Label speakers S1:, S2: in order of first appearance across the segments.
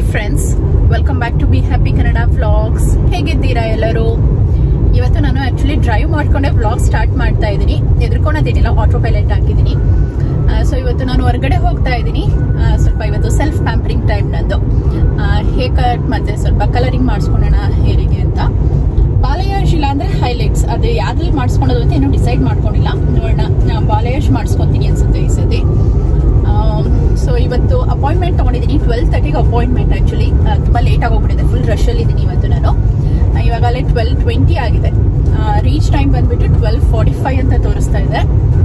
S1: Friends welcome back to be happy Kannada vlogs ಹೇಗಿದ್ದೀರಾ ಎಲ್ಲರೂ ಇವತ್ತು ನಾನು ಆಕ್ಚುಲಿ ಡ್ರೈವ್ ಮಾಡ್ಕೊಂಡೆ ವ್ಲಾಗ್ ಸ್ಟಾರ್ಟ್ ಮಾಡ್ತಾ ಇದ್ದೀನಿ ಎದ್ರುಕೊಳೋದೇನಿಲ್ಲ ಆಟೋ ಪೈಲಟ್ ಹಾಕಿದ್ದೀನಿ ಸೊ ಇವತ್ತು ನಾನು ಹೊರಗಡೆ ಹೋಗ್ತಾ ಇದ್ದೀನಿ ಆ, ಸ್ವಲ್ಪ ಇವತ್ತು ಸೆಲ್ಫ್ ಪ್ಯಾಂಪರಿಂಗ್ ಟೈಮ್ ನಂದು ಹೇರ್ ಕಟ್ ಮತ್ತೆ ಸ್ವಲ್ಪ ಕಲರಿಂಗ್ ಮಾಡಿಸ್ಕೊಳ್ಳೋಣ ಹೇರಿಗೆ ಅಂತ ಬಾಲಯಾಶ್ ಇಲ್ಲ ಅಂದ್ರೆ ಹೈಲೈಟ್ಸ್ ಅದು ಯಾವ್ದ್ರಲ್ಲಿ ಮಾಡಿಸ್ಕೊಳ್ಳೋದು ಅಂತ ಇನ್ನೂ ಡಿಸೈಡ್ ಮಾಡ್ಕೊಂಡಿಲ್ಲ ನೋಡೋಣ ನಾ ಬಾಲಯಾಶ್ ಮಾಡಿಸ್ಕೊತೀನಿ ಅನ್ಸುತ್ತೆ ಈ ಸತಿ ಸೊ ಇವತ್ತು ಅಪಾಯಿಂಟ್ಮೆಂಟ್ ತಗೊಂಡಿದ್ದೀನಿ ಟ್ವೆಲ್ ತರ್ಟಿಗೆ ಅಪಾಯಿಂಟ್ಮೆಂಟ್ ಆಕ್ಚುಲಿ ತುಂಬಾ ಲೇಟ್ ಆಗೋಗ್ಬಿಟ್ಟಿದೆ ಫುಲ್ ರಶ್ ಅಲ್ಲಿ ಇದ್ದೀನಿ ಇವತ್ತು ನಾನು ಆ, ಇವಾಗಲೇ ಟ್ವೆಲ್ ಟ್ವೆಂಟಿ ಆಗಿದೆ ರೀಚ್ ಟೈಮ್ ಬಂದ್ಬಿಟ್ಟು ಟ್ವೆಲ್ ಫಾರ್ಟಿ ಫೈವ್ ಅಂತ ತೋರಿಸ್ತಾ ಇದೆ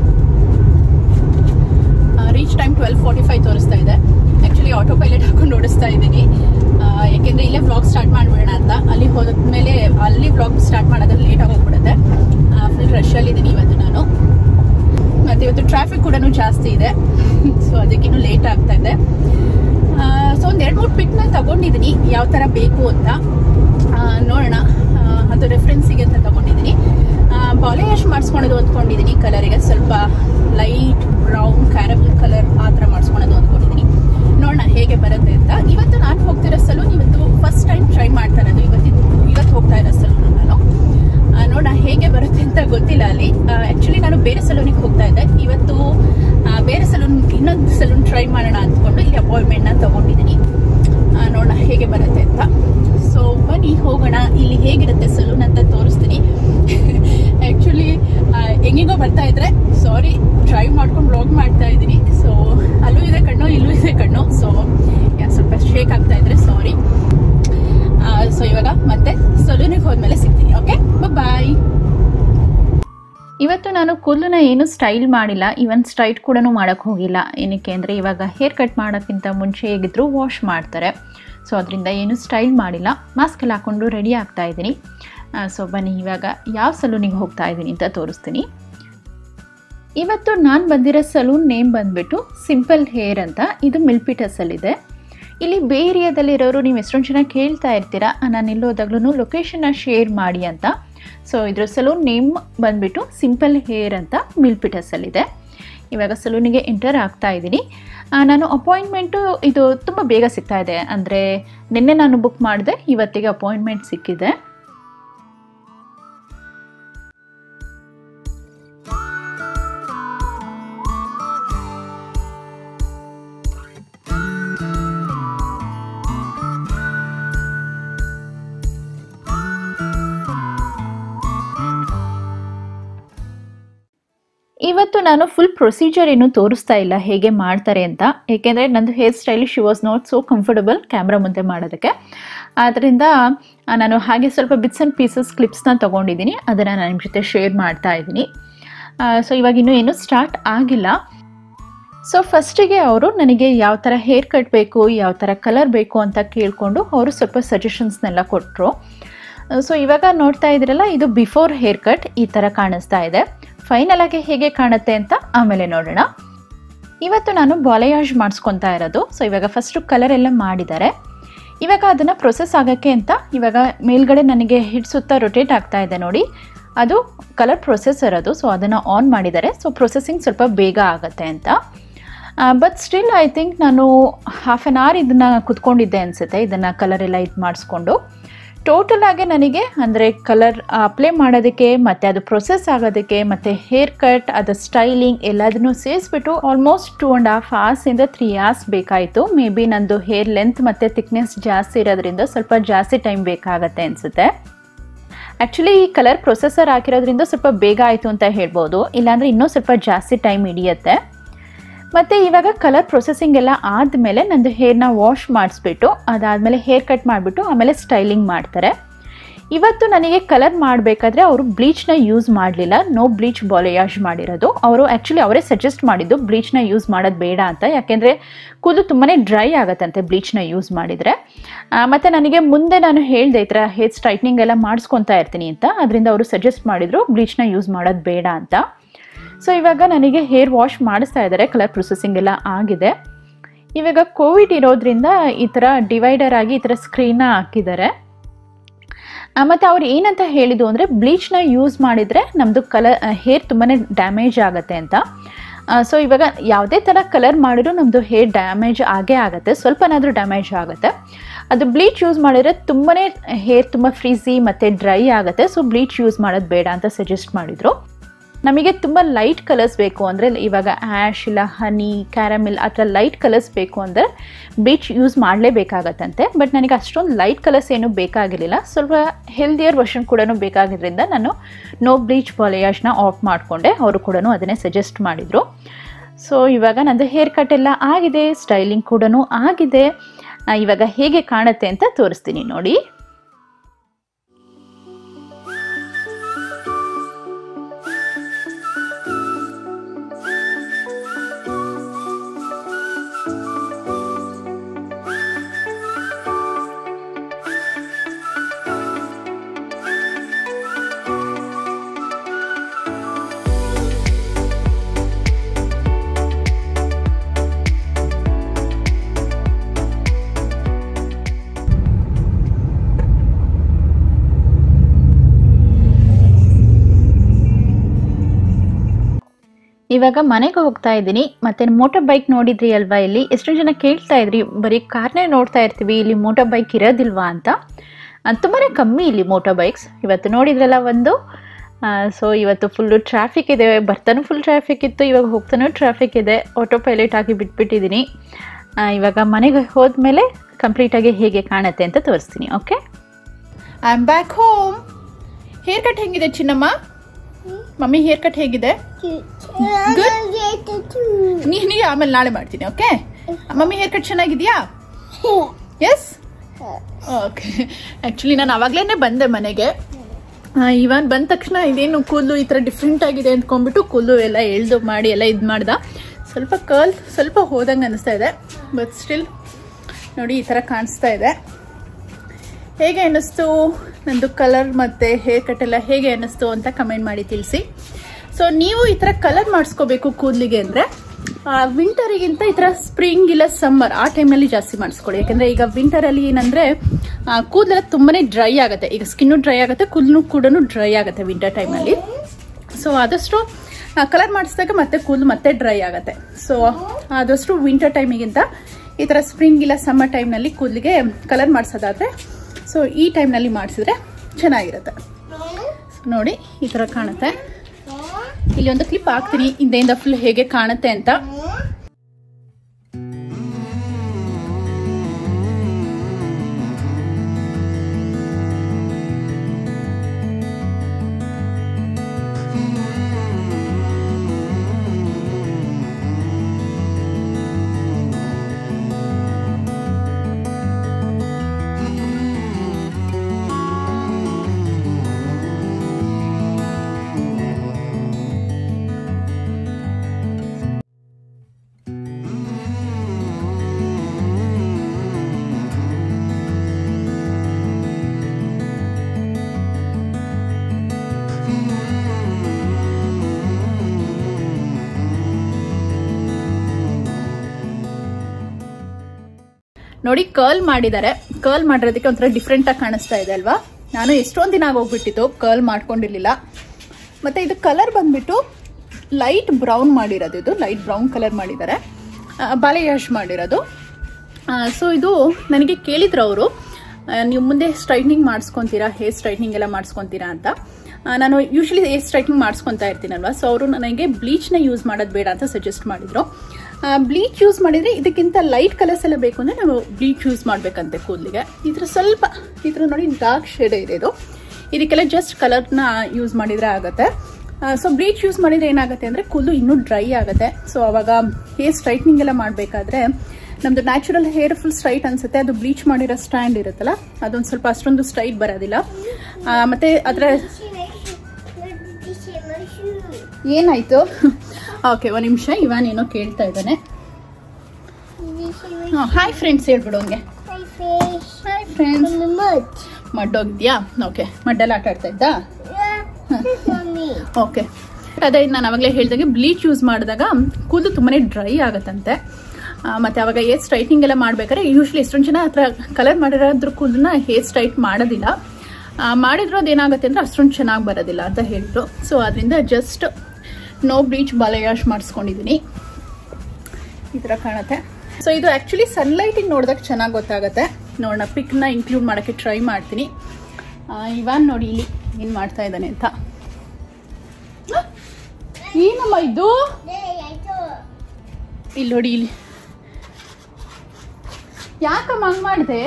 S1: reach time twelve forty five ತೋರಿಸ್ತಾ ಇದೆ ಆಕ್ಚುಲಿ ಆಟೋ ಪೈಲಟ್ ಹಾಕೊಂಡು ಓಡಿಸ್ತಾ ಇದ್ದೀನಿ ಆ, ಯಾಕೆಂದ್ರೆ ಇಲ್ಲೇ ವ್ಲಾಗ್ ಸ್ಟಾರ್ಟ್ ಮಾಡ್ಬಿಡೋಣ ಅಂತ ಅಲ್ಲಿ ಹೋದ್ಮೇಲೆ ಅಲ್ಲಿ ವ್ಲಾಗ್ ಸ್ಟಾರ್ಟ್ ಮಾಡೋದ್ರಲ್ಲಿ ಲೇಟ್ ಆಗೋಗ್ಬಿಡುತ್ತೆ ಫುಲ್ ರಶ್ ಅಲ್ಲಿ ಇದ್ದೀನಿ ಇವತ್ತು ನಾನು ಮತ್ತೆ ಇವತ್ತು ಟ್ರಾಫಿಕ್ ಕೂಡ ಜಾಸ್ತಿ ಇದೆ ಸೊ ಅದಕ್ಕಿನ್ನೂ ಲೇಟ್ ಆಗ್ತಾ ಇದೆ ಸೊ ಒಂದ್ ಎರಡ್ ಮೂರು ಪಿಕ್ ನ ತಗೊಂಡಿದ್ದೀನಿ ಯಾವ ತರ ಬೇಕು ಅಂತ ಆ, ನೋಡೋಣ ಆ, ಅದು ರೆಫರೆನ್ಸಿಗೆ ಅಂತ ತಗೊಂಡಿದ್ದೀನಿ ಬಾಲಿಯಾಶ್ ಮಾಡಿಸ್ಕೊಳೋದು ಅಂದ್ಕೊಂಡಿದ್ದೀನಿ ಕಲರಿಗೆ ಸ್ವಲ್ಪ ಲೈಟ್ ಬ್ರೌನ್ ಕ್ಯಾರಬಲ್ ಕಲರ್ ಆ ಥರ ಮಾಡಿಸ್ಕೊಳೋದು ಅಂದ್ಕೊಂಡಿದ್ದೀನಿ ನೋಡೋಣ ಹೇಗೆ ಬರುತ್ತೆ ಅಂತ ಇವತ್ತು ನಾನು ಹೋಗ್ತಿರೋ ಸಲೂನ್ ಇವತ್ತು ಫಸ್ಟ್ ಟೈಮ್ ಟ್ರೈ ಮಾಡ್ತಾ ಇರೋದು ಇವತ್ತಿನ ಇವತ್ತು ಹೋಗ್ತಾ ಇರೋ ಸಲೂನ್ ನಾನು ಆ, ನೋಡೋಣ ಹೇಗೆ ಬರುತ್ತೆ ಅಂತ ಗೊತ್ತಿಲ್ಲ ಅಲ್ಲಿ ಆಕ್ಚುಲಿ ನಾನು ಬೇರೆ ಸಲೂನಿಗೆ ಹೋಗ್ತಾ ಇದ್ದೆ ಇವತ್ತು ಆ, ಬೇರೆ ಸಲೂನ್ ಇನ್ನೊಂದು ಸಲೂನ್ ಟ್ರೈ ಮಾಡೋಣ ಅಂದ್ಕೊಂಡು ಇಲ್ಲಿ ಅಪಾಯಿಂಟ್ಮೆಂಟ್ ನ ತಗೊಂಡಿದ್ದೀನಿ ಆ, ನೋಡೋಣ ಹೇಗೆ ಬರುತ್ತೆ ಅಂತ ಸೊ ಬನ್ನಿ ಹೋಗೋಣ ಇಲ್ಲಿ ಹೇಗಿರುತ್ತೆ ಸಲೂನ್ ಅಂತ ತೋರಿಸ್ತೀನಿ ಆಕ್ಚುಲಿ ಹೆಂಗಿಗೋ ಬರ್ತಾ ಇದ್ರೆ ಸಾರಿ ಡ್ರೈವ್ ಮಾಡ್ಕೊಂಡು ಬ್ಲಾಗ್ ಮಾಡ್ತಾ ಇದ್ದೀನಿ ಸೊ ಅಲ್ಲೂ ಇದೆ ಕಣ್ಣು ಇಲ್ಲೂ ಇದೆ ಕಣ್ಣು ಸೊ ಸ್ವಲ್ಪ ಶೇಕ್ ಆಗ್ತಾ ಇದ್ರೆ ಸಾರಿ ಸೊ ಇವಾಗ ಮತ್ತೆ ಸಲೂನಿಗೆ ಹೋದ್ಮೇಲೆ ಸಿಗ್ತೀನಿ ಓಕೆ ಬಾಯ್ ಇವತ್ತು ನಾನು ಕೂದಲನ್ನ ಏನು ಸ್ಟೈಲ್ ಮಾಡಿಲ್ಲ ಇವನ್ ಸ್ಟ್ರೈಟ್ ಕೂಡ ಮಾಡೋಕ್ಕೆ ಹೋಗಿಲ್ಲ ಏನಕ್ಕೆ ಅಂದರೆ ಇವಾಗ ಹೇರ್ ಕಟ್ ಮಾಡೋಕ್ಕಿಂತ ಮುಂಚೆ ಹೇಗಿದ್ರು ವಾಶ್ ಮಾಡ್ತಾರೆ ಸೊ ಅದರಿಂದ ಏನು ಸ್ಟೈಲ್ ಮಾಡಿಲ್ಲ ಮಾಸ್ಕ್ ಎಲ್ಲ ಹಾಕ್ಕೊಂಡು ರೆಡಿ ಆಗ್ತಾ ಇದ್ದೀನಿ ಸೊ ಬನ್ನಿ ಇವಾಗ ಯಾವ ಸಲೂನಿಗೆ ಹೋಗ್ತಾ ಇದ್ದೀನಿ ಅಂತ ತೋರಿಸ್ತೀನಿ ಇವತ್ತು ನಾನು ಬಂದಿರೋ ಸಲೂನ್ ನೇಮ್ ಬಂದ್ಬಿಟ್ಟು ಸಿಂಪಲ್ ಹೇರ್ ಅಂತ ಇದು ಮಿಲ್ಪಿಟಸಲ್ಲಿದೆ ಇಲ್ಲಿ ಬೇ ಏರಿಯಾದಲ್ಲಿರೋರು ನೀವು ಎಷ್ಟೊಂದು ಜನ ಕೇಳ್ತಾ ಇರ್ತೀರಾ ನಾನು ಎಲ್ಲೋದಾಗ್ಲೂ ಲೊಕೇಶನ್ನ ಶೇರ್ ಮಾಡಿ ಅಂತ ಸೊ ಇದ್ರ ಸಲೂನ್ ನೇಮ್ ಬಂದ್ಬಿಟ್ಟು ಸಿಂಪಲ್ ಹೇರ್ ಅಂತ ಮಿಲ್ಪಿಟಸಲ್ಲಿದೆ ಇವಾಗ ಸಲೂನಿಗೆ ಎಂಟರ್ ಆಗ್ತಾ ಇದ್ದೀನಿ ಆ, ನಾನು ಅಪಾಯಿಂಟ್ಮೆಂಟು ಇದು ತುಂಬ ಬೇಗ ಸಿಗ್ತಾ ಇದೆ ಅಂದರೆ ನಿನ್ನೆ ನಾನು ಬುಕ್ ಮಾಡಿದೆ ಇವತ್ತಿಗೆ ಅಪಾಯಿಂಟ್ಮೆಂಟ್ ಸಿಕ್ಕಿದೆ ಇವತ್ತು ನಾನು ಫುಲ್ ಪ್ರೊಸೀಜರ್ ಏನು ತೋರಿಸ್ತಾ ಇಲ್ಲ ಹೇಗೆ ಮಾಡ್ತಾರೆ ಅಂತ ಏಕೆಂದರೆ ನಂದು hairstyle she was not so comfortable camera ಮುಂದೆ ಮಾಡೋದಕ್ಕೆ ಆದ್ದರಿಂದ ಆ, ನಾನು ಹಾಗೆ ಸ್ವಲ್ಪ ಬಿಟ್ಸ್ ಆ್ಯಂಡ್ ಪೀಸಸ್ ಕ್ಲಿಪ್ಸ್ನ ತೊಗೊಂಡಿದ್ದೀನಿ ಅದನ್ನು ನಾನು ನಿಮ್ಮ ಜೊತೆ ಶೇರ್ ಮಾಡ್ತಾ ಇದ್ದೀನಿ ಸೊ ಇವಾಗ ಇನ್ನೂ ಏನು ಸ್ಟಾರ್ಟ್ ಆಗಿಲ್ಲ ಸೊ ಫಸ್ಟಿಗೆ ಅವರು ನನಗೆ ಯಾವ ಥರ ಹೇರ್ ಕಟ್ ಬೇಕು ಯಾವ ಥರ ಕಲರ್ ಬೇಕು ಅಂತ ಕೇಳಿಕೊಂಡು ಅವರು ಸ್ವಲ್ಪ ಸಜೆಷನ್ಸ್ನೆಲ್ಲ ಕೊಟ್ಟರು ಸೊ ಇವಾಗ ನೋಡ್ತಾ ಇದ್ದೀರಲ್ಲ ಇದು ಬಿಫೋರ್ ಹೇರ್ ಕಟ್ ಈ ಥರ ಕಾಣಿಸ್ತಾ ಇದೆ ಫೈನಲ್ ಆಗಿ ಹೇಗೆ ಕಾಣುತ್ತೆ ಅಂತ ಆಮೇಲೆ ನೋಡೋಣ ಇವತ್ತು ನಾನು ಬಾಲಯಾಜ್ ಮಾಡಿಸ್ಕೊತಾ ಇರೋದು ಸೊ ಇವಾಗ ಫಸ್ಟು ಕಲರ್ ಎಲ್ಲ ಮಾಡಿದ್ದಾರೆ ಇವಾಗ ಅದನ್ನು ಪ್ರೊಸೆಸ್ ಆಗೋಕ್ಕೆ ಅಂತ ಇವಾಗ ಮೇಲ್ಗಡೆ ನನಗೆ ಹಿಡ್ಸುತ್ತಾ ರೊಟೇಟ್ ಆಗ್ತಾ ಇದೆ ನೋಡಿ ಅದು ಕಲರ್ ಪ್ರೊಸೆಸರ್ ಅದು ಸೊ ಅದನ್ನು ಆನ್ ಮಾಡಿದ್ದಾರೆ ಸೊ ಪ್ರೊಸೆಸಿಂಗ್ ಸ್ವಲ್ಪ ಬೇಗ ಆಗುತ್ತೆ ಅಂತ ಬಟ್ ಸ್ಟಿಲ್ ಐ ಥಿಂಕ್ ನಾನು ಹಾಫ್ ಆನ್ ಅವರ್ ಇದನ್ನು ಕುತ್ಕೊಂಡಿದ್ದೆ ಅನಿಸುತ್ತೆ ಇದನ್ನು ಕಲರ್ ಎಲ್ಲ ಇದು ಮಾಡಿಸ್ಕೊಂಡು ಟೋಟಲ್ ಆಗಿ ನನಗೆ ಅಂದರೆ ಕಲರ್ ಅಪ್ಲೈ ಮಾಡೋದಕ್ಕೆ ಮತ್ತು ಅದು ಪ್ರೊಸೆಸ್ ಆಗೋದಕ್ಕೆ ಮತ್ತು ಹೇರ್ ಕಟ್ ಅದು ಸ್ಟೈಲಿಂಗ್ ಎಲ್ಲದನ್ನು ಸೇರಿಸ್ಬಿಟ್ಟು ಆಲ್ಮೋಸ್ಟ್ ಟೂ ಆ್ಯಂಡ್ ಹಾಫ್ ಅವರ್ಸಿಂದ ತ್ರೀ ಅವರ್ಸ್ ಬೇಕಾಯಿತು ಮೇ ಬಿ ನಂದು ಹೇರ್ ಲೆಂತ್ ಮತ್ತು ಥಿಕ್ನೆಸ್ ಜಾಸ್ತಿ ಇರೋದ್ರಿಂದ ಸ್ವಲ್ಪ ಜಾಸ್ತಿ ಟೈಮ್ ಬೇಕಾಗತ್ತೆ ಅನಿಸುತ್ತೆ ಆ್ಯಕ್ಚುಲಿ ಈ ಕಲರ್ ಪ್ರೊಸೆಸರ್ ಹಾಕಿರೋದ್ರಿಂದ ಸ್ವಲ್ಪ ಬೇಗ ಆಯಿತು ಅಂತ ಹೇಳ್ಬೋದು ಇಲ್ಲಾಂದರೆ ಇನ್ನೂ ಸ್ವಲ್ಪ ಜಾಸ್ತಿ ಟೈಮ್ ಹಿಡಿಯುತ್ತೆ ಮತ್ತು ಇವಾಗ ಕಲರ್ ಪ್ರೊಸೆಸಿಂಗ್ ಎಲ್ಲ ಆದಮೇಲೆ ನಂದು ಹೇರ್ನ ವಾಶ್ ಮಾಡಿಸ್ಬಿಟ್ಟು ಅದಾದಮೇಲೆ ಹೇರ್ ಕಟ್ ಮಾಡಿಬಿಟ್ಟು ಆಮೇಲೆ ಸ್ಟೈಲಿಂಗ್ ಮಾಡ್ತಾರೆ ಇವತ್ತು ನನಗೆ ಕಲರ್ ಮಾಡಬೇಕಾದ್ರೆ ಅವರು ಬ್ಲೀಚ್ನ ಯೂಸ್ ಮಾಡಲಿಲ್ಲ ನೋ ಬ್ಲೀಚ್ ಬಾಲಿಯಾಜ್ ಮಾಡಿರೋದು ಅವರು ಆ್ಯಕ್ಚುಲಿ ಅವರೇ ಸಜೆಸ್ಟ್ ಮಾಡಿದ್ದು ಬ್ಲೀಚ್ನ ಯೂಸ್ ಮಾಡೋದು ಬೇಡ ಅಂತ ಯಾಕೆಂದರೆ ಕೂದಲು ತುಂಬಾ ಡ್ರೈ ಆಗುತ್ತಂತೆ ಬ್ಲೀಚ್ನ ಯೂಸ್ ಮಾಡಿದರೆ ಮತ್ತು ನನಗೆ ಮುಂದೆ ನಾನು ಹೇಳಿದೆ ಈ ಥರ ಹೇರ್ ಸ್ಟ್ರೈಟ್ನಿಂಗ್ ಎಲ್ಲ ಮಾಡಿಸ್ಕೊತಾ ಇರ್ತೀನಿ ಅಂತ ಅದರಿಂದ ಅವರು ಸಜೆಸ್ಟ್ ಮಾಡಿದರು ಬ್ಲೀಚ್ನ ಯೂಸ್ ಮಾಡೋದು ಬೇಡ ಅಂತ ಸೊ ಇವಾಗ ನನಗೆ ಹೇರ್ ವಾಶ್ ಮಾಡಿಸ್ತಾ ಇದ್ದಾರೆ ಕಲರ್ ಪ್ರೊಸೆಸಿಂಗ್ ಎಲ್ಲ ಆಗಿದೆ ಇವಾಗ ಕೋವಿಡ್ ಇರೋದ್ರಿಂದ ಈ ಥರ ಡಿವೈಡರ್ ಆಗಿ ಈ ಥರ ಸ್ಕ್ರೀನ್ನ ಹಾಕಿದ್ದಾರೆ ಆ, ಮತ್ತು ಅವ್ರು ಏನಂತ ಹೇಳಿದ್ದು ಅಂದರೆ ಬ್ಲೀಚ್ನ ಯೂಸ್ ಮಾಡಿದರೆ ನಮ್ಮದು ಕಲರ್ ಹೇರ್ ತುಂಬಾ ಡ್ಯಾಮೇಜ್ ಆಗುತ್ತೆ ಅಂತ ಸೊ ಇವಾಗ ಯಾವುದೇ ಥರ ಕಲರ್ ಮಾಡಿದ್ರು ನಮ್ಮದು ಹೇರ್ ಡ್ಯಾಮೇಜ್ ಆಗೇ ಆಗುತ್ತೆ ಸ್ವಲ್ಪನಾದರೂ ಡ್ಯಾಮೇಜ್ ಆಗುತ್ತೆ ಅದು ಬ್ಲೀಚ್ ಯೂಸ್ ಮಾಡಿದ್ರೆ ತುಂಬಾ ಹೇರ್ ತುಂಬ ಫ್ರೀಸಿ ಮತ್ತು ಡ್ರೈ ಆಗುತ್ತೆ ಸೊ ಬ್ಲೀಚ್ ಯೂಸ್ ಮಾಡೋದು ಬೇಡ ಅಂತ ಸಜೆಸ್ಟ್ ಮಾಡಿದರು ನಮಗೆ ತುಂಬ ಲೈಟ್ ಕಲರ್ಸ್ ಬೇಕು ಅಂದರೆ ಇವಾಗ ಆ್ಯಶ್ ಇಲ್ಲ ಹನಿ ಕ್ಯಾರಮಿಲ್ ಆ ಥರ ಲೈಟ್ ಕಲರ್ಸ್ ಬೇಕು ಅಂದರೆ ಬ್ಲೀಚ್ ಯೂಸ್ ಮಾಡಲೇಬೇಕಾಗತ್ತಂತೆ ಬಟ್ ನನಗೆ ಅಷ್ಟೊಂದು ಲೈಟ್ ಕಲರ್ಸ್ ಏನೂ ಬೇಕಾಗಿರಲಿಲ್ಲ ಸ್ವಲ್ಪ ಹೆಲ್ದಿಯರ್ ವರ್ಷನ್ ಕೂಡ ಬೇಕಾಗಿದ್ದರಿಂದ ನಾನು ನೋ ಬ್ಲೀಚ್ ಬಾಲಿಯಾಜ್ನ ಆಫ್ ಮಾಡಿಕೊಂಡೆ ಅವರು ಕೂಡ ಅದನ್ನೇ ಸಜೆಸ್ಟ್ ಮಾಡಿದರು ಸೊ ಇವಾಗ ನಂದು ಹೇರ್ ಕಟ್ ಎಲ್ಲ ಆಗಿದೆ ಸ್ಟೈಲಿಂಗ್ ಕೂಡ ಆಗಿದೆ ಆ, ಇವಾಗ ಹೇಗೆ ಕಾಣುತ್ತೆ ಅಂತ ತೋರಿಸ್ತೀನಿ ನೋಡಿ ಇವಾಗ ಮನೆಗೆ ಹೋಗ್ತಾ ಇದ್ದೀನಿ ಮತ್ತೆ ಮೋಟರ್ ಬೈಕ್ ನೋಡಿದ್ರಿ ಅಲ್ವಾ ಇಲ್ಲಿ ಎಷ್ಟೋ ಜನ ಕೇಳ್ತಾ ಇದ್ರಿ ಬರೀ ಕಾರ್ನೇ ನೋಡ್ತಾ ಇರ್ತೀವಿ ಇಲ್ಲಿ ಮೋಟರ್ ಬೈಕ್ ಇರೋದಿಲ್ವಾ ಅಂತ ತುಂಬಾ ಕಮ್ಮಿ ಇಲ್ಲಿ ಮೋಟರ್ ಬೈಕ್ಸ್ ಇವತ್ತು ನೋಡಿದ್ರಲ್ಲ ಒಂದು ಸೊ ಇವತ್ತು ಫುಲ್ಲು ಟ್ರಾಫಿಕ್ ಇದೆ ಬರ್ತಾನೂ ಫುಲ್ ಟ್ರಾಫಿಕ್ ಇತ್ತು ಇವಾಗ ಹೋಗ್ತಾನೂ ಟ್ರಾಫಿಕ್ ಇದೆ ಆಟೋ ಪೈಲಟ್ ಆಗಿ ಬಿಟ್ಬಿಟ್ಟಿದ್ದೀನಿ ಆ, ಇವಾಗ ಮನೆಗೆ ಹೋದ್ಮೇಲೆ ಕಂಪ್ಲೀಟಾಗಿ ಹೇಗೆ ಕಾಣುತ್ತೆ ಅಂತ ತೋರಿಸ್ತೀನಿ okay I am back home haircut ಹೆಂಗಿದೆ ಚಿನ್ನಮ್ಮ ಮಮ್ಮಿ ಹೇರ್ ಕಟ್ ಹೇಗಿದೆ ನೀ ಆಮೇಲೆ ನಾಳೆ ಮಾಡ್ತೀನಿ ಓಕೆ ಮಮ್ಮಿ ಹೇರ್ ಕಟ್ ಚೆನ್ನಾಗಿದ್ಯಾ ಎಸ್ ಓಕೆ ಆ್ಯಕ್ಚುಲಿ ನಾನು ಅವಾಗಲೇ ಬಂದೆ ಮನೆಗೆ ಇವನ್ ಬಂದ ತಕ್ಷಣ ಇದೇನು ಕೂದಲು ಈ ಥರ ಡಿಫ್ರೆಂಟ್ ಆಗಿದೆ ಅಂದ್ಕೊಂಡ್ಬಿಟ್ಟು ಕೂದಲು ಎಲ್ಲ ಎಳ್ದು ಮಾಡಿ ಎಲ್ಲ ಇದು ಮಾಡ್ದ ಸ್ವಲ್ಪ ಕರ್ಲ್ ಸ್ವಲ್ಪ ಹೋದಂಗೆ ಅನಿಸ್ತಾ ಇದೆ ಬಟ್ ಸ್ಟಿಲ್ ನೋಡಿ ಈ ಥರ ಕಾಣಿಸ್ತಾ ಇದೆ ಹೇಗೆ ಅನ್ನಿಸ್ತು ನಂದು ಕಲರ್ ಮತ್ತು ಹೇರ್ ಕಟ್ ಎಲ್ಲ ಹೇಗೆ ಅನ್ನಿಸ್ತು ಅಂತ ಕಮೆಂಟ್ ಮಾಡಿ ತಿಳಿಸಿ ಸೊ ನೀವು ಈ ಥರ ಕಲರ್ ಮಾಡಿಸ್ಕೋಬೇಕು ಕೂದಲಿಗೆ ಅಂದರೆ ವಿಂಟರಿಗಿಂತ ಈ ಥರ ಸ್ಪ್ರಿಂಗ್ ಇಲ್ಲ ಸಮ್ಮರ್ ಆ ಟೈಮಲ್ಲಿ ಜಾಸ್ತಿ ಮಾಡಿಸ್ಕೊಳ್ಳಿ ಯಾಕಂದರೆ ಈಗ ವಿಂಟರಲ್ಲಿ ಏನಂದರೆ ಕೂದಲೆಲ್ಲ ತುಂಬಾ ಡ್ರೈ ಆಗುತ್ತೆ ಈಗ ಸ್ಕಿನ್ನು ಡ್ರೈ ಆಗುತ್ತೆ ಕೂದಲು ಕೂಡ ಡ್ರೈ ಆಗುತ್ತೆ ವಿಂಟರ್ ಟೈಮಲ್ಲಿ ಸೊ ಆದಷ್ಟು ಕಲರ್ ಮಾಡಿಸಿದಾಗ ಮತ್ತೆ ಕೂದಲು ಮತ್ತೆ ಡ್ರೈ ಆಗುತ್ತೆ ಸೊ ಆದಷ್ಟು ವಿಂಟರ್ ಟೈಮಿಗಿಂತ ಈ ಥರ ಸ್ಪ್ರಿಂಗ್ ಇಲ್ಲ ಸಮ್ಮರ್ ಟೈಮ್ನಲ್ಲಿ ಕೂದಲಿಗೆ ಕಲರ್ ಮಾಡಿಸೋದಾದ್ರೆ ಸೊ ಈ ಟೈಮ್ನಲ್ಲಿ ಮಾಡಿಸಿದ್ರೆ ಚೆನ್ನಾಗಿರುತ್ತೆ So, ನೋಡಿ ಈ ಥರ ಕಾಣುತ್ತೆ ಇಲ್ಲಿ ಒಂದು ಕ್ಲಿಪ್ ಹಾಕ್ತೀನಿ ಹಿಂದೆಯಿಂದ ಫುಲ್ ಹೇಗೆ ಕಾಣುತ್ತೆ ಅಂತ ನೋಡಿ ಕರ್ಲ್ ಮಾಡಿದ್ದಾರೆ ಕರ್ಲ್ ಮಾಡಿರೋದಕ್ಕೆ ಒಂಥರ ಡಿಫ್ರೆಂಟ್ ಆಗಿ ಕಾಣಿಸ್ತಾ ಇದೆ ಅಲ್ವಾ ನಾನು ಎಷ್ಟೊಂದು ದಿನ ಆಗೋಗ್ಬಿಟ್ಟಿತ್ತು ಕರ್ಲ್ ಮಾಡ್ಕೊಂಡಿರ್ಲಿಲ್ಲ ಮತ್ತೆ ಇದು ಕಲರ್ ಬಂದ್ಬಿಟ್ಟು ಲೈಟ್ ಬ್ರೌನ್ ಮಾಡಿರೋದು ಇದು ಲೈಟ್ ಬ್ರೌನ್ ಕಲರ್ ಮಾಡಿದ್ದಾರೆ ಬಾಲೆಯಾಶ್ ಮಾಡಿರೋದು ಸೊ ಇದು ನನಗೆ ಕೇಳಿದ್ರು ಅವರು ನೀವು ಮುಂದೆ ಸ್ಟ್ರೈಟ್ನಿಂಗ್ ಮಾಡಿಸ್ಕೊತೀರಾ ಹೇರ್ ಸ್ಟ್ರೈಟ್ನಿಂಗ್ ಎಲ್ಲ ಮಾಡಿಸ್ಕೊತೀರಾ ಅಂತ ಆ, ನಾನು ಯೂಶಲಿ ಹೇರ್ ಸ್ಟ್ರೈಟ್ನಿಂಗ್ ಮಾಡಿಸ್ಕೊತಾ ಇರ್ತೀನಲ್ವಾ ಸೊ ಅವರು ನನಗೆ ಬ್ಲೀಚ್ನ ಯೂಸ್ ಮಾಡೋದು ಬೇಡ ಅಂತ ಸಜೆಸ್ಟ್ ಮಾಡಿದ್ರು ಬ್ಲೀಚ್ ಯೂಸ್ ಮಾಡಿದರೆ ಇದಕ್ಕಿಂತ ಲೈಟ್ ಕಲರ್ಸ್ ಎಲ್ಲ ಬೇಕು ಅಂದರೆ ನಾವು ಬ್ಲೀಚ್ ಯೂಸ್ ಮಾಡಬೇಕಂತೆ ಕೂದಲಿಗೆ ಈ ಥರ ಸ್ವಲ್ಪ ಈ ಥರ ನೋಡಿ ಡಾರ್ಕ್ ಶೇಡ್ ಇದೆ ಇದು ಇದಕ್ಕೆಲ್ಲ ಜಸ್ಟ್ ಕಲರ್ನ ಯೂಸ್ ಮಾಡಿದರೆ ಆಗುತ್ತೆ ಸೊ ಬ್ಲೀಚ್ ಯೂಸ್ ಮಾಡಿದ್ರೆ ಏನಾಗುತ್ತೆ ಅಂದರೆ ಕೂದಲು ಇನ್ನೂ ಡ್ರೈ ಆಗುತ್ತೆ ಸೊ ಅವಾಗ ಹೇರ್ ಸ್ಟ್ರೈಟ್ನಿಂಗ್ ಎಲ್ಲ ಮಾಡಬೇಕಾದ್ರೆ ನಮ್ದು ನ್ಯಾಚುರಲ್ ಹೇರ್ ಫುಲ್ ಸ್ಟ್ರೈಟ್ ಅನ್ಸುತ್ತೆ ಅದು ಬ್ಲೀಚ್ ಮಾಡಿರೋ ಸ್ಟ್ಯಾಂಡ್ ಇರುತ್ತಲ್ಲ ಅದೊಂದು ಸ್ವಲ್ಪ ಅಷ್ಟೊಂದು ಸ್ಟ್ರೈಟ್ ಬರೋದಿಲ್ಲ ಆ, ಮತ್ತೆ ಅದರ ಏನಾಯ್ತು ಓಕೆ ಒಂದು ನಿಮಿಷ ಇವನ್ ಏನೋ ಕೇಳ್ತಾ ಇದ್ದಾನೆ ಹಾಯ್ ಫ್ರೆಂಡ್ಸ್ ಹೇಳ್ಬಿಡು ಹಂಗೆ ಹಾಯ್ ಫ್ರೆಂಡ್ಸ್ ಮಡ್ಡೋಗಿದ್ಯಾ ಓಕೆ ಮಡ್ಡಲ್ಲಿ ಆಟ ಆಡ್ತಾ ಇದ್ದಾ ಓಕೆ ಅದೇ ನಾನು ಅವಾಗಲೇ ಹೇಳ್ದಂಗೆ ಬ್ಲೀಚ್ ಯೂಸ್ ಮಾಡಿದಾಗ ಕೂದಲು ತುಂಬಾ ಡ್ರೈ ಆಗುತ್ತಂತೆ ಆ, ಮತ್ತೆ ಅವಾಗ ಹೇರ್ ಸ್ಟ್ರೈಟ್ನಿಂಗ್ ಎಲ್ಲ ಮಾಡ್ಬೇಕಾದ್ರೆ ಯೂಶ್ವಲಿ ಎಷ್ಟೊಂದು ಜನ ಹತ್ರ ಕಲರ್ ಮಾಡಿರೋದ್ರ ಕೂದಲನ್ನ ಹೇರ್ ಸ್ಟ್ರೈಟ್ ಮಾಡೋದಿಲ್ಲ ಆ, ಮಾಡಿದ್ರು ಅದೇನಾಗುತ್ತೆ ಅಂದರೆ ಅಷ್ಟೊಂದು ಚೆನ್ನಾಗಿ ಬರೋದಿಲ್ಲ ಅಂತ ಹೇಳಿದ್ರು ಸೊ ಅದರಿಂದ ಜಸ್ಟ್ ನೋ ಬ್ಲೀಚ್ ಬಾಲಯಾಶ್ ಮಾಡಿಸ್ಕೊಂಡಿದ್ದೀನಿ ಈ ಥರ ಕಾಣುತ್ತೆ ಸೊ ಇದು ಆ್ಯಕ್ಚುಲಿ ಸನ್ಲೈಟಿಗೆ ನೋಡಿದಾಗ ಚೆನ್ನಾಗಿ ಗೊತ್ತಾಗುತ್ತೆ ನೋಡೋಣ ಪಿಕ್ನ ಇನ್ಕ್ಲೂಡ್ ಮಾಡೋಕ್ಕೆ ಟ್ರೈ ಮಾಡ್ತೀನಿ ಆ, ಇವಾನ್ ನೋಡಿ ಇಲ್ಲಿ ಏನು ಮಾಡ್ತಾ ಇದ್ದಾನೆ ಅಂತ ಆ, ಏನಮ್ಮ ಇದು ಇಲ್ಲಿ ನೋಡಿ ಇಲ್ಲಿ ಯಾಕಮ್ಮ ಹಂಗ್ ಮಾಡಿದೆ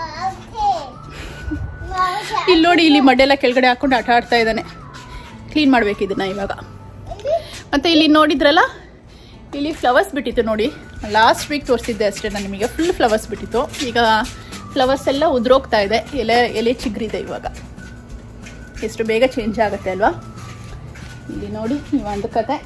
S1: ಇಲ್ಲಿ ನೋಡಿ ಇಲ್ಲಿ ಮಡ್ಡೆಲ್ಲ ಕೆಳಗಡೆ ಹಾಕೊಂಡು ಆಟ ಆಡ್ತಾ ಇದ್ದಾನೆ ಕ್ಲೀನ್ ಮಾಡ್ಬೇಕು ಇದನ್ನ ಇವಾಗ ಮತ್ತೆ ಇಲ್ಲಿ ನೋಡಿದ್ರಲ್ಲ ಇಲ್ಲಿ ಫ್ಲವರ್ಸ್ ಬಿಟ್ಟಿತ್ತು ನೋಡಿ ಲಾಸ್ಟ್ ವೀಕ್ ತೋರಿಸಿದ್ದೆ ಅಷ್ಟೇ ನಾನು ನಿಮಗೆ ಫುಲ್ ಫ್ಲವರ್ಸ್ ಬಿಟ್ಟಿತ್ತು ಈಗ ಫ್ಲವರ್ಸ್ ಎಲ್ಲ ಉದುರೋಗ್ತಾ ಇದೆ ಎಲೆ ಎಲೆ ಚಿಗ್ರಿದೆ ಇವಾಗ ಎಷ್ಟು ಬೇಗ ಚೇಂಜ್ ಆಗುತ್ತೆ ಅಲ್ವಾ ಇಲ್ಲಿ ನೋಡಿ ಈ ಒಂದು ಕತೆ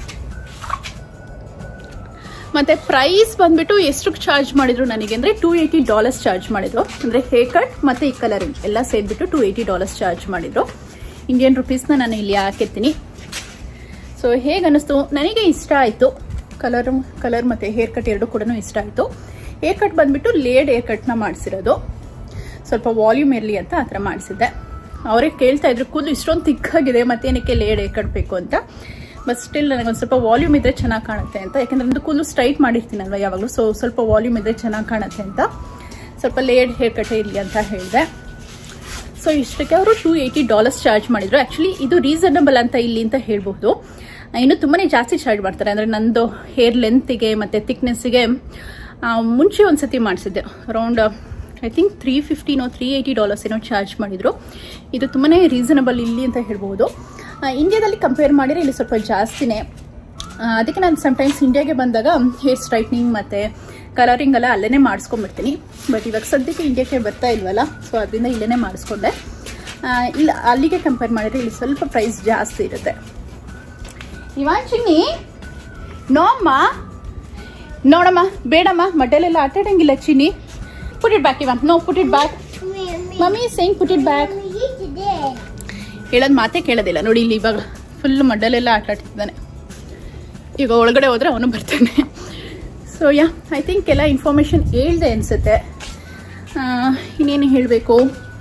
S1: ಮತ್ತೆ ಪ್ರೈಸ್ ಬಂದ್ಬಿಟ್ಟು ಎಷ್ಟು ಚಾರ್ಜ್ ಮಾಡಿದ್ರು ನನಗೆ ಅಂದ್ರೆ ಟೂ ಏಯ್ಟಿ ಡಾಲರ್ಸ್ ಚಾರ್ಜ್ ಮಾಡಿದ್ರು ಅಂದ್ರೆ ಹೇರ್ ಕಟ್ ಮತ್ತೆ ಈ ಕಲರಿಂಗ್ ಎಲ್ಲ ಸೇರಿಬಿಟ್ಟು ಟೂ ಏಯ್ಟಿ ಡಾಲರ್ಸ್ ಚಾರ್ಜ್ ಮಾಡಿದ್ರು ಇಂಡಿಯನ್ ರುಪೀಸ್ನ ನಾನು ಇಲ್ಲಿ ಹಾಕಿರ್ತೀನಿ ಸೊ ಹೇಗೆ ಅನ್ನಿಸ್ತು ನನಗೆ ಇಷ್ಟ ಆಯಿತು ಕಲರ್ ಕಲರ್ ಮತ್ತು ಹೇರ್ ಕಟ್ ಎರಡು ಕೂಡ ಇಷ್ಟ ಆಯಿತು ಹೇರ್ ಕಟ್ ಬಂದ್ಬಿಟ್ಟು ಲೇಡ್ ಹೇರ್ ಕಟ್ನ ಮಾಡಿಸಿರೋದು ಸ್ವಲ್ಪ ವಾಲ್ಯೂಮ್ ಇರಲಿ ಅಂತ ಆ ಥರ ಮಾಡಿಸಿದ್ದೆ ಅವರೇ ಕೇಳ್ತಾ ಇದ್ರು ಕೂದಲು ಇಷ್ಟೊಂದು ತಿಕ್ಕಾಗಿದೆ ಮತ್ತೇನಕ್ಕೆ ಲೇಡ್ ಹೇರ್ ಕಟ್ ಬೇಕು ಅಂತ ಬಟ್ ಸ್ಟಿಲ್ ನನಗೊಂದು ಸ್ವಲ್ಪ ವಾಲ್ಯೂಮ್ ಇದ್ರೆ ಚೆನ್ನಾಗಿ ಕಾಣುತ್ತೆ ಅಂತ ಯಾಕಂದ್ರೆ ನಂದು ಕೂದಲು ಸ್ಟ್ರೈಟ್ ಮಾಡಿರ್ತೀನಲ್ವ ಯಾವಾಗಲೂ ಸೊ ಸ್ವಲ್ಪ ವಾಲ್ಯೂಮ್ ಇದ್ರೆ ಚೆನ್ನಾಗಿ ಕಾಣುತ್ತೆ ಅಂತ ಸ್ವಲ್ಪ ಲೇಡ್ ಹೇರ್ ಕಟ್ ಇರಲಿ ಅಂತ ಹೇಳಿದೆ ಸೊ ಇಷ್ಟಕ್ಕೆ ಅವರು ಟೂ ಏಯ್ಟಿ ಡಾಲರ್ಸ್ ಚಾರ್ಜ್ ಮಾಡಿದ್ರು ಆ್ಯಕ್ಚುಲಿ ಇದು ರೀಸನಬಲ್ ಅಂತ ಇಲ್ಲಿ ಅಂತ ಹೇಳ್ಬಹುದು ಇನ್ನು ತುಂಬಾ ಜಾಸ್ತಿ ಚಾರ್ಜ್ ಮಾಡ್ತಾರೆ ಅಂದರೆ ನಂದು ಹೇರ್ ಲೆಂತಿಗೆ ಮತ್ತು ಥಿಕ್ನೆಸ್ಸಿಗೆ ಮುಂಚೆ ಒಂದು ಸತಿ ಮಾಡಿಸಿದ್ದೆ ಅರೌಂಡ್ ಐ ಥಿಂಕ್ ತ್ರೀ ಫಿಫ್ಟಿನೋ ತ್ರೀ ಏಯ್ಟಿ ಡಾಲರ್ಸ್ ಏನೋ ಚಾರ್ಜ್ ಮಾಡಿದ್ರು ಇದು ತುಂಬಾ ರೀಸನಬಲ್ ಇಲ್ಲಿ ಅಂತ ಹೇಳ್ಬೋದು ಆ, ಇಂಡಿಯಾದಲ್ಲಿ ಕಂಪೇರ್ ಮಾಡಿದ್ರೆ ಇಲ್ಲಿ ಸ್ವಲ್ಪ ಜಾಸ್ತಿನೇ ಆ, ಅದಕ್ಕೆ ನಾನು ಸಮ್ಟೈಮ್ಸ್ ಇಂಡಿಯಾಗೆ ಬಂದಾಗ ಹೇರ್ ಸ್ಟ್ರೈಟ್ನಿಂಗ್ ಮತ್ತು ಕಲರಿಂಗ್ ಎಲ್ಲ ಅಲ್ಲೇ ಮಾಡಿಸ್ಕೊಂಡ್ಬಿಡ್ತೀನಿ ಬಟ್ ಇವಾಗ ಸದ್ಯಕ್ಕೆ ಇಂಡಿಯಾಕ್ಕೆ ಬರ್ತಾ ಇಲ್ವಲ್ಲ ಸೊ ಅದರಿಂದ ಇಲ್ಲೇ ಮಾಡಿಸ್ಕೊಂಡೆ ಆ, ಇಲ್ಲ ಅಲ್ಲಿಗೆ ಕಂಪೇರ್ ಮಾಡಿದ್ರೆ ಇಲ್ಲಿ ಸ್ವಲ್ಪ ಪ್ರೈಸ್ ಜಾಸ್ತಿ ಇರುತ್ತೆ ಇವಾನ್ ಚಿನ್ನಿ ನೋ ಅಮ್ಮ ನೋಡಮ್ಮ ಬೇಡಮ್ಮ ಮಡ್ಡಲೆಲ್ಲ ಆಟ ಆಡಂಗಿಲ್ಲ Chinni put it back Evan no put it back mummy saying put it back ಹೇಳೋದು ಮಾತೇ ಕೇಳೋದಿಲ್ಲ ನೋಡಿ ಇಲ್ಲಿ ಇವಾಗ ಫುಲ್ ಮಡ್ಡಲೆಲ್ಲ ಆಟ ಆಡ್ತಿದ್ದಾನೆ ಈಗ ಒಳಗಡೆ ಹೋದ್ರೆ ಅವನು ಬರ್ತಾನೆ ಸೊ ಯಾ ಐ ಥಿಂಕ್ ಎಲ್ಲ ಇನ್ಫಾರ್ಮೇಷನ್ ಹೇಳ್ದೆ ಅನಿಸುತ್ತೆ ಇನ್ನೇನು ಹೇಳಬೇಕು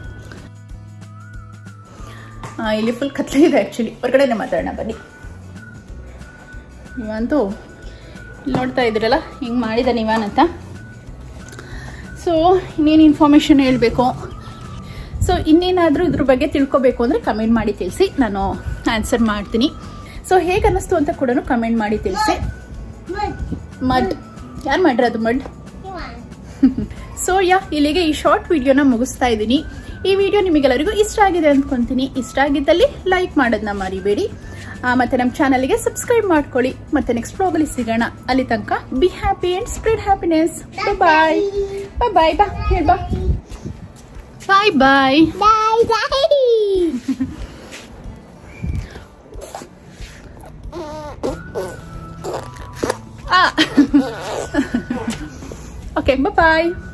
S1: ಇಲ್ಲಿ ಫುಲ್ ಕತ್ಲೆ ಇದೆ ಆ್ಯಕ್ಚುಲಿ ಹೊರಗಡೆನೆ ಮಾತಾಡೋಣ ಬನ್ನಿ ಇವಂತೂ ಇಲ್ಲಿ ನೋಡ್ತಾ ಇದ್ದೀರಲ್ಲ ಹಿಂಗೆ ಮಾಡಿದ್ದಾನೆ ಇವಾನ್ ಅಂತ ಸೊ ಇನ್ನೇನು ಇನ್ಫಾರ್ಮೇಷನ್ ಹೇಳಬೇಕು ಸೊ ಇನ್ನೇನಾದರೂ ಇದ್ರ ಬಗ್ಗೆ ತಿಳ್ಕೊಬೇಕು ಅಂದರೆ ಕಮೆಂಟ್ ಮಾಡಿ ತಿಳಿಸಿ ನಾನು ಆನ್ಸರ್ ಮಾಡ್ತೀನಿ ಸೊ ಹೇಗೆ ಅನ್ನಿಸ್ತು ಅಂತ ಕೂಡ ಕಮೆಂಟ್ ಮಾಡಿ ತಿಳಿಸಿ ಮಡ್ ಯಾರು ಮಾಡ್ರಿ ಅದು ಮಡ್ ಸೊ ಯಾ ಇಲ್ಲಿಗೆ ಈ ಶಾರ್ಟ್ ವಿಡಿಯೋನ ಮುಗಿಸ್ತಾ ಇದ್ದೀನಿ ಈ ವಿಡಿಯೋ ನಿಮಗೆಲ್ಲರಿಗೂ ಇಷ್ಟ ಆಗಿದೆ ಅಂದ್ಕೊಂತೀನಿ ಇಷ್ಟ ಆಗಿದ್ದಲ್ಲಿ ಲೈಕ್ ಮಾಡೋದನ್ನ ಮರಿಬೇಡಿ ಆ, ಮತ್ತೆ ನಮ್ಮ ಚಾನಲ್ಗೆ ಸಬ್ಸ್ಕ್ರೈಬ್ ಮಾಡ್ಕೊಳ್ಳಿ ಮತ್ತೆ ನೆಕ್ಸ್ಟ್ ಬ್ಲಾಗಲ್ಲಿ ಸಿಗೋಣ ಅಲ್ಲಿ ತನಕ be happy and spread happiness bye bye bye ಬಾ ಹೇಳಿ ಬಾ bye bye
S2: Bye bye.
S1: Okay ಬಾಯ್